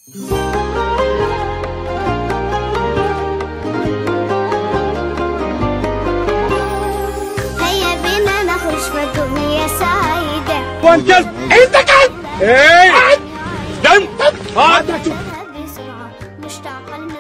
هيا بنا نخرج في الدنيا سعيدة وانت انت كلب ايه دم هذا بسرعة مشتاقة لنا